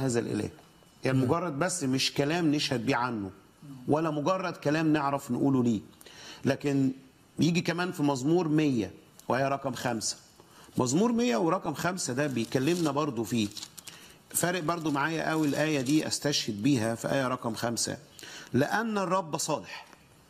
هذا الاله يعني مجرد بس مش كلام نشهد بيه عنه ولا مجرد كلام نعرف نقوله ليه لكن يجي كمان في مزمور 100 وهي رقم خمسة مزمور 100 ورقم خمسة ده بيكلمنا برضو فيه فارق برضو معايا قوي الآية دي أستشهد بيها في آية رقم خمسة لأن الرب صالح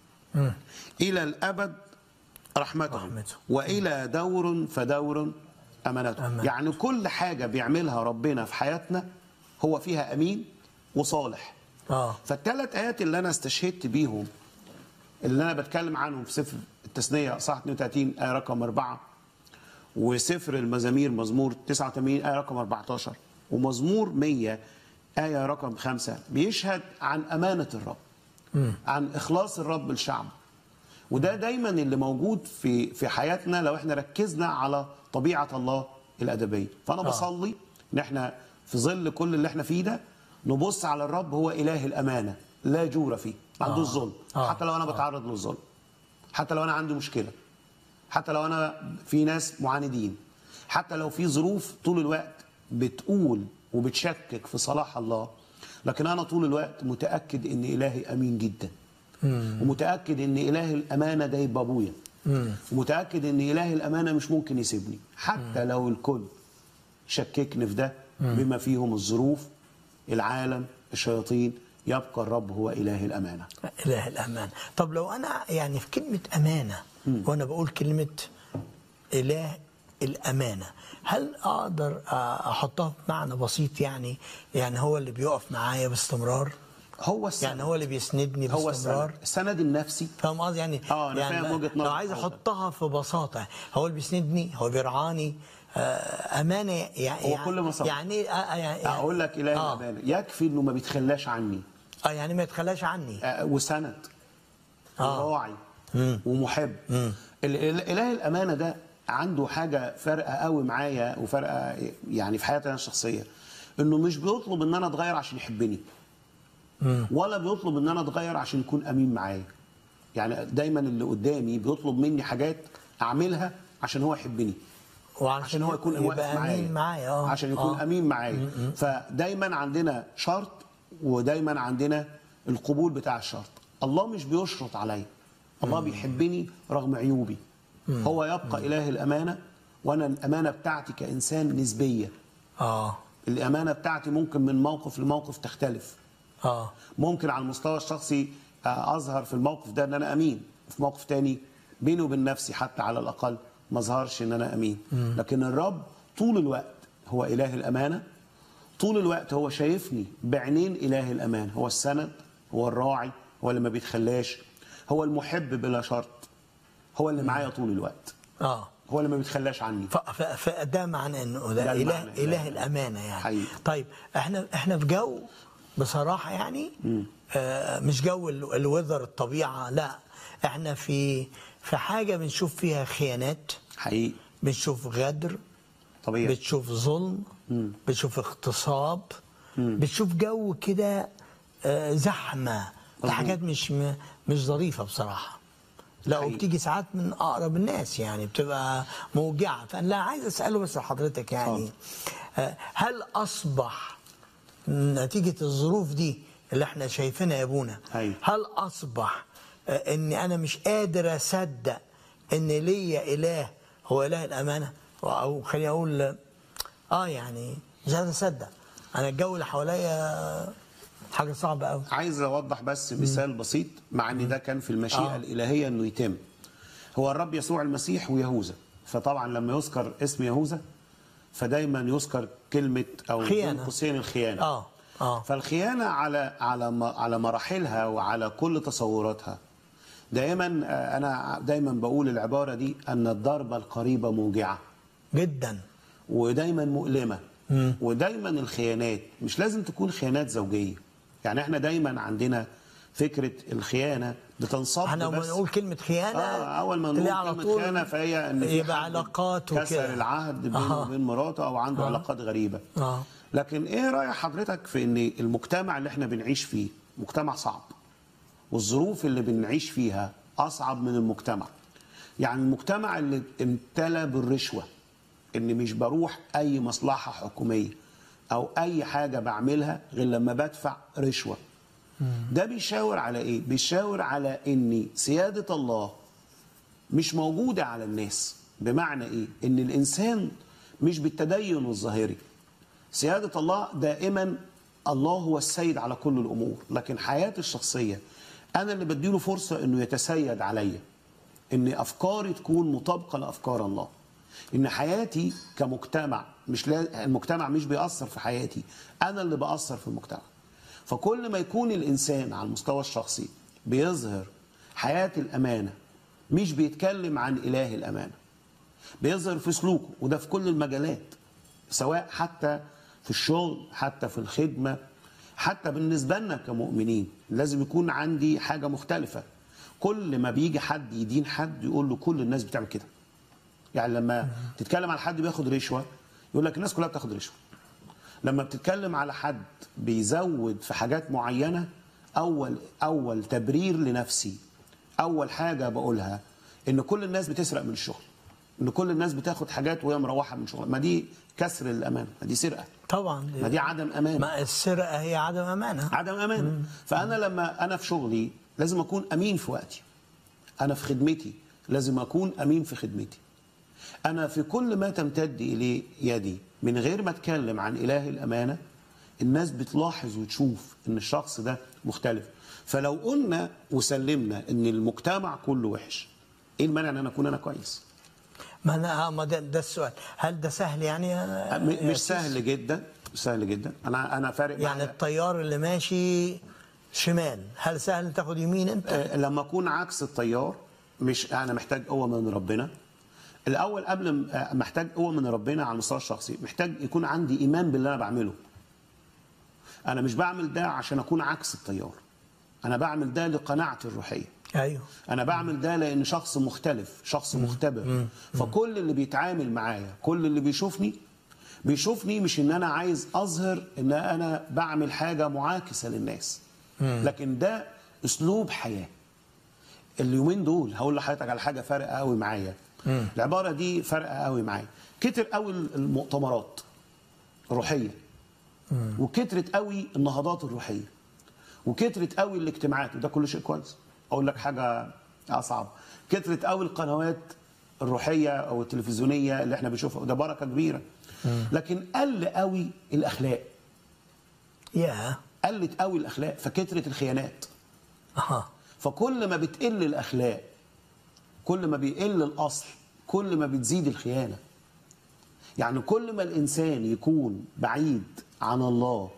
إلى الأبد رحمته, رحمته. وإلى دور فدور أمانته أمانته. يعني كل حاجة بيعملها ربنا في حياتنا هو فيها أمين وصالح اه فالثلاث آيات اللي أنا استشهدت بيهم اللي أنا بتكلم عنهم في سفر التثنية صح 32 آية رقم أربعة وسفر المزامير مزمور 89 آية رقم 14 ومزمور 100 آية رقم خمسة بيشهد عن أمانة الرب عن إخلاص الرب لشعبه وده دايما اللي موجود في في حياتنا لو احنا ركزنا على طبيعة الله الأدبية فأنا آه. بصلي إن احنا في ظل كل اللي احنا فيه ده نبص على الرب هو إله الأمانة لا جور فيه ما عندوش آه. ظلم آه. حتى لو أنا بتعرض للظلم حتى لو أنا عندي مشكلة حتى لو أنا في ناس معاندين حتى لو في ظروف طول الوقت بتقول وبتشكك في صلاح الله لكن أنا طول الوقت متأكد إن إلهي أمين جدا ومتأكد إن إله الأمانة ده يبقى أبويا ومتأكد إن إله الأمانة مش ممكن يسيبني حتى لو الكل شككني في ده بما فيهم الظروف العالم الشياطين يبقى الرب هو إله الأمانة اله الامان طب لو انا يعني في كلمه امانه وانا بقول كلمه اله الامانه هل اقدر احطها بمعنى بسيط يعني يعني هو اللي بيقف معايا باستمرار هو السند يعني هو اللي بيسندني هو باستمرار السند السند النفسي فاهم قصدي يعني آه، أنا يعني فاهم وجهة لو نظرك عايز حضرتك. احطها في بساطه هو اللي بيسندني هو بيرعاني آه، امانه يعني هو كل ما صبر. يعني إيه؟ آه، يعني أقول لك إله آه. الأمانة يكفي إنه ما بيتخلاش عني اه يعني ما يتخلاش عني آه، وسند آه. وراعي ومحب ال- ال- اله الامانه ده عنده حاجه فارقه قوي معايا وفارقه يعني في حياتي انا الشخصيه انه مش بيطلب ان انا اتغير عشان يحبني ولا بيطلب ان انا اتغير عشان يكون امين معايا يعني دايما اللي قدامي بيطلب مني حاجات اعملها عشان هو يحبني عشان هو يكون واقف يبقى معايا امين معايا اه عشان يكون آه. امين معايا فدايما عندنا شرط ودايما عندنا القبول بتاع الشرط الله مش بيشرط عليا الله بيحبني رغم عيوبي هو يبقى اله الامانه وانا الامانه بتاعتي كانسان نسبيه اه الامانه بتاعتي ممكن من موقف لموقف تختلف اه ممكن على المستوى الشخصي آه، اظهر في الموقف ده ان انا امين في موقف تاني بيني وبين نفسي حتى على الاقل ما اظهرش ان انا امين لكن الرب طول الوقت هو اله الامانه طول الوقت هو شايفني بعينين اله الامان هو السند هو الراعي هو اللي ما بيتخلاش هو المحب بلا شرط هو اللي معايا طول الوقت اه هو اللي ما بيتخلاش عني ف- ف- فده معنى انه ده ده اله المعنى، اله إله. الامانه يعني حقيقي. طيب احنا احنا في جو بصراحه يعني آه مش جو ال- الوذر الطبيعه لا احنا في في حاجه بنشوف فيها خيانات حقيقي بنشوف غدر طبيعي بتشوف ظلم بتشوف اغتصاب بتشوف جو كده آه، زحمه مظبوط. حاجات مش م- مش ظريفه بصراحه لا حقيقي. وبتيجي ساعات من اقرب الناس يعني بتبقى موجعه فانا لا عايز اساله بس لحضرتك يعني آه، هل اصبح نتيجه الظروف دي اللي احنا شايفينها يا ابونا أيوة. هل اصبح آه، اني انا مش قادر اصدق ان ليا اله هو اله الامانه او خليني اقول اه يعني مش قادر اصدق انا الجو اللي حواليا حاجه صعبه قوي عايز اوضح بس مثال بسيط مع ان ده كان في المشيئه آه. الالهيه انه يتم هو الرب يسوع المسيح ويهوذا فطبعا لما يذكر اسم يهوذا فدايما يذكر كلمه او خيانة. بين قوسين الخيانه اه اه فالخيانه على على م- على مراحلها وعلى كل تصوراتها دائما آه، انا دايما بقول العباره دي ان الضربه القريبه موجعه جدا ودايما مؤلمه ودايما الخيانات مش لازم تكون خيانات زوجيه يعني احنا دايما عندنا فكره الخيانه بتنصب احنا لما بس نقول كلمه خيانه اه اول ما تلاقي نقول على كلمه طول خيانه فهي ان في يبقى حد علاقات كسر وكده العهد بينه آه. وبين مراته او عنده آه. علاقات غريبه اه لكن ايه راي حضرتك في ان المجتمع اللي احنا بنعيش فيه مجتمع صعب والظروف اللي بنعيش فيها اصعب من المجتمع يعني المجتمع اللي امتلى بالرشوه ان مش بروح اي مصلحه حكوميه او اي حاجه بعملها غير لما بدفع رشوه ده بيشاور على ايه بيشاور على ان سياده الله مش موجوده على الناس بمعنى ايه ان الانسان مش بالتدين الظاهري سياده الله دائما الله هو السيد على كل الامور لكن حياتي الشخصيه انا اللي بديله فرصه انه يتسيد عليا ان افكاري تكون مطابقه لافكار الله ان حياتي كمجتمع مش لا المجتمع مش بيأثر في حياتي انا اللي بأثر في المجتمع فكل ما يكون الانسان على المستوى الشخصي بيظهر حياه الامانه مش بيتكلم عن اله الامانه بيظهر في سلوكه وده في كل المجالات سواء حتى في الشغل حتى في الخدمه حتى بالنسبه لنا كمؤمنين لازم يكون عندي حاجه مختلفه كل ما بيجي حد يدين حد يقول له كل الناس بتعمل كده يعني لما تتكلم على حد بياخد رشوه يقول لك الناس كلها بتاخد رشوه لما بتتكلم على حد بيزود في حاجات معينه اول اول تبرير لنفسي اول حاجه بقولها ان كل الناس بتسرق من الشغل ان كل الناس بتاخد حاجات وهي مروحه من شغل ما دي كسر الامان ما دي سرقه طبعا ما دي عدم امان ما السرقه هي عدم امانه عدم امان فانا لما انا في شغلي لازم اكون امين في وقتي انا في خدمتي لازم اكون امين في خدمتي انا في كل ما تمتد اليه يدي من غير ما اتكلم عن اله الامانه الناس بتلاحظ وتشوف ان الشخص ده مختلف فلو قلنا وسلمنا ان المجتمع كله وحش ايه المانع ان انا اكون انا كويس ما انا آه، ما ده, ده السؤال هل ده سهل يعني يا- م- يا مش سيس؟ سهل جدا مش سهل جدا انا انا فارق يعني معايا. الطيار اللي ماشي شمال هل سهل تاخد يمين انت آه، لما اكون عكس التيار مش انا محتاج قوه من ربنا الاول قبل م- آه، محتاج قوه من ربنا على المستوى الشخصي محتاج يكون عندي ايمان باللي انا بعمله انا مش بعمل ده عشان اكون عكس التيار انا بعمل ده لقناعتي الروحيه ايوه انا بعمل ده لان شخص مختلف شخص مختبر فكل اللي بيتعامل معايا كل اللي بيشوفني بيشوفني مش ان انا عايز اظهر ان انا بعمل حاجه معاكسه للناس لكن ده اسلوب حياه اليومين دول هقول لحضرتك على حاجه فارقه قوي معايا العباره دي فارقه قوي معايا كتر قوي المؤتمرات الروحيه وكترت قوي النهضات الروحيه وكترت قوي الاجتماعات وده كل شيء كويس اقول لك حاجه اصعب كترت قوي القنوات الروحيه او التلفزيونيه اللي احنا بنشوفها وده بركه كبيره لكن قل قوي الاخلاق يا قلت قوي الاخلاق فكترت الخيانات اها فكل ما بتقل الاخلاق كل ما بيقل الاصل كل ما بتزيد الخيانه يعني كل ما الانسان يكون بعيد عن الله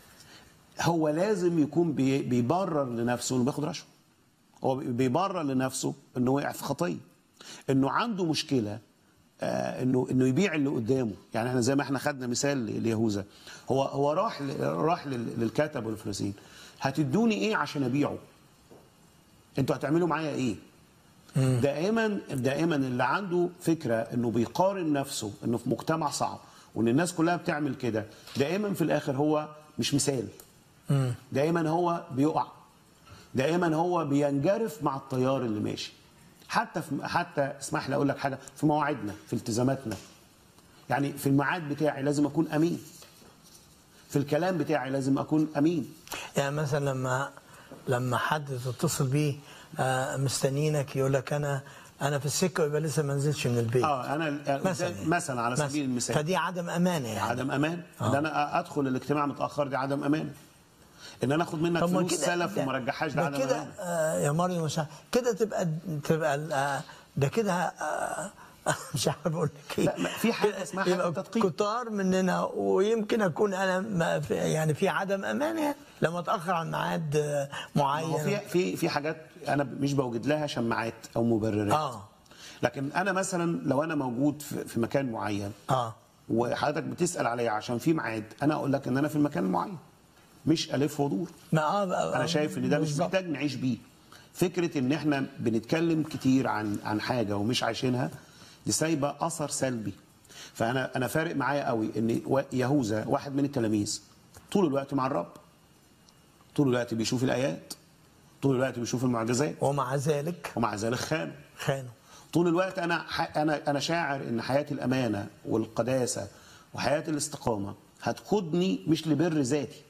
هو لازم يكون بي- بيبرر لنفسه انه بياخد رشوه هو بيبرر لنفسه انه وقع في خطيه انه عنده مشكله آه انه انه يبيع اللي قدامه يعني احنا زي ما احنا خدنا مثال ليهوذا هو هو راح ل- راح لل- للكاتب والفريسيين هتدوني ايه عشان ابيعه انتوا هتعملوا معايا ايه دائما دائما اللي عنده فكره انه بيقارن نفسه انه في مجتمع صعب وان الناس كلها بتعمل كده دائما في الاخر هو مش مثال دائما هو بيقع دائما هو بينجرف مع التيار اللي ماشي حتى في حتى اسمح لي اقول لك حاجه في مواعيدنا في التزاماتنا يعني في الميعاد بتاعي لازم اكون امين في الكلام بتاعي لازم اكون امين يعني مثلا لما لما حد تتصل بيه آه، مستنينك يقول لك انا انا في السكه ويبقى لسه ما نزلش من البيت اه انا مثلا مثلا على سبيل المثال فدي عدم امانه يعني عدم امان ان انا ادخل الاجتماع متاخر دي عدم امان ان انا اخد منك طب ما فلوس كده- سلف ده- وما رجعهاش ده ده عدم كده امان آه، يا مريم مش عارف- كده تبقى تبقى آه، ده كده آه، مش عارف اقول لك ايه لا، ما في حاجة اسمها حاجة يبقى تدقيق. كتار مننا ويمكن اكون انا ما في يعني في عدم امان يعني لما اتاخر عن ميعاد آه، معين هو في في في حاجات انا مش بوجد لها شماعات او مبررات اه لكن انا مثلا لو انا موجود في في مكان معين اه وحضرتك بتسال عليا عشان في ميعاد انا اقول لك ان انا في المكان المعين مش الف ودور ما اه انا شايف ان ده مش بالظبط. محتاج نعيش بيه فكره ان احنا بنتكلم كتير عن عن حاجه ومش عايشينها دي سايبه اثر سلبي فانا انا فارق معايا قوي ان و- يهوذا واحد من التلاميذ طول الوقت مع الرب طول الوقت بيشوف الايات طول الوقت بيشوف المعجزات ومع ذلك ومع ذلك خان خانوا طول الوقت انا ح... انا انا شاعر ان حياه الامانه والقداسه وحياه الاستقامه هتقودني مش لبر ذاتي